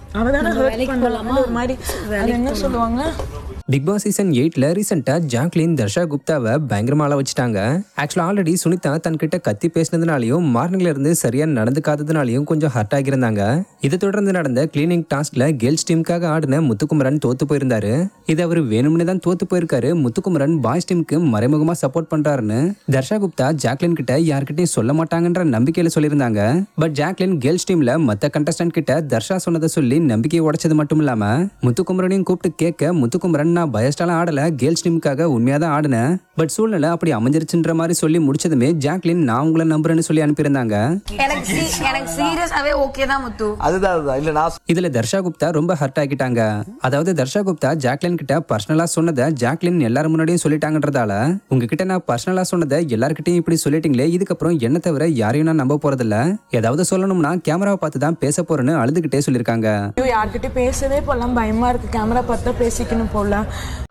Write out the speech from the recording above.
அவ தானே ஹர்ட் பண்ணலாமா ஒரு மாதிரி அது என்ன சொல்லுவாங்க பிக் பாஸ் சீசன் எயிட்ல ரீசெண்டா ஜாக்லின் தர்ஷா குப்தாவை பயங்கரமா ஆள வச்சுட்டாங்க ஆக்சுவலா ஆல்ரெடி சுனிதா தன்கிட்ட கத்தி பேசினதுனாலையும் மார்னிங்ல இருந்து சரியா நடந்துக்காததுனாலையும் கொஞ்சம் ஹர்ட் ஆகியிருந்தாங்க இதை தொடர்ந்து நடந்த கிளீனிங் டாஸ்க்ல கேர்ள்ஸ் டீமுக்காக ஆடின முத்துக்குமரன் தோத்து போயிருந்தாரு இது அவர் வேணும்னு தான் தோத்து போயிருக்காரு முத்துக்குமரன் பாய்ஸ் டீமுக்கு மறைமுகமா சப்போர்ட் பண்றாருன்னு தர்ஷா குப்தா ஜாக்லின் கிட்ட யார்கிட்டயும் சொல்ல மாட்டாங்கன்ற நம்பிக்கையில சொல்லியிருந்தாங்க பட் ஜாக்லின் கேர்ள்ஸ் டீம்ல மத்த கண்டஸ்டன்ட் கிட்ட தர்ஷா சொன்னதை சொல்லி நம்பிக்கையை உடைச்சது மட்டும் இல்லாம முத்துக்குமரனையும் கூப்பிட்டு கேட்க முத்துக்குமரன் நான் பயஸ்டாலாம் ஆடல கேர்ள்ஸ் டீமுக்காக உண்மையா தான் ஆடினேன் பட் சூழ்நிலை அப்படி அமைஞ்சிருச்சுன்ற மாதிரி சொல்லி முடிச்சதுமே ஜாக்லின் நான் உங்களை நம்புறேன்னு சொல்லி அனுப்பியிருந்தாங்க எனக்கு see- எனக்கு சீரியஸாவே ஓகே தான் முத்து அதுதான் அதுதான் இல்ல நான் இதுல தர்ஷா குப்தா ரொம்ப ஹர்ட் ஆகிட்டாங்க அதாவது தர்ஷா குப்தா ஜாக்லின் கிட்ட பர்சனலா சொன்னதை ஜாக்லின் எல்லாரும் முன்னாடியும் சொல்லிட்டாங்கன்றதால உங்ககிட்ட நான் பர்சனலா சொன்னதை எல்லார்கிட்டயும் இப்படி சொல்லிட்டீங்களே இதுக்கப்புறம் என்ன தவிர யாரையும் நான் நம்ப போறதில்ல ஏதாவது சொல்லணும்னா கேமராவை பார்த்து தான் பேச போறேன்னு அழுதுகிட்டே சொல்லியிருக்காங்க ஐயோ யார்கிட்டயும் பேசவே போலாம் பயமா இருக்கு கேமரா பார்த்தா பேசிக்கணும் போல